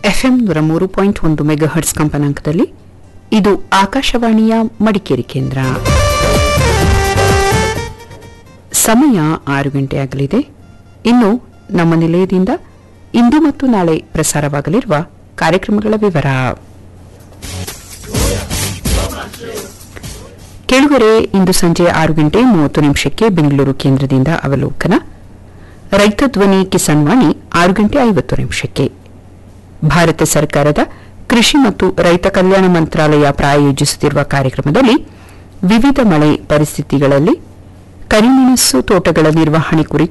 FM ನೂರ ಮೂರು point ಒಂದು ಮೆಗಾಹರ್ಟ್ಸ್ ಕಂಪನಾಂಕದಲ್ಲಿ ಇದು ಆಕಾಶವಾಣಿಯ ಮಡಿಕೇರಿ ಕೇಂದ್ರ ಸಮಯ ಆರು ಗಂಟೆ ಆಗಲಿದೆ ಇನ್ನು ನಮ್ಮ ನಿಲಯದಿಂದ ಇಂದು ಮತ್ತು ನಾಳೆ ಪ್ರಸಾರವಾಗಲಿರುವ ಕಾರ್ಯಕ್ರಮಗಳ ವಿವರ ಕೆಳಗರೆ ಇಂದು ಸಂಜೆ ಆರು ಗಂಟೆ ಮೂವತ್ತು ನಿಮಿಷಕ್ಕೆ ಬೆಂಗಳೂರು ಕೇಂದ್ರದಿಂದ ಅವಲೋಕನ ರೈತ ಧ್ವನಿ ಕಿಸಾನ್ ವಾಣಿ ಆರು ಗಂಟೆ ಐವತ್ತು ನಿಮಿಷಕ್ಕೆ ಭಾರತ ಸರ್ಕಾರದ ಕೃಷಿ ಮತ್ತು ರೈತ ಕಲ್ಯಾಣ ಮಂತ್ರಾಲಯ ಪ್ರಾಯೋಜಿಸುತ್ತಿರುವ ಕಾರ್ಯಕ್ರಮದಲ್ಲಿ ವಿವಿಧ ಮಳೆ ಪರಿಸ್ಥಿತಿಗಳಲ್ಲಿ ಕರಿಮೆಣಸು ತೋಟಗಳ ನಿರ್ವಹಣೆ ಕುರಿತು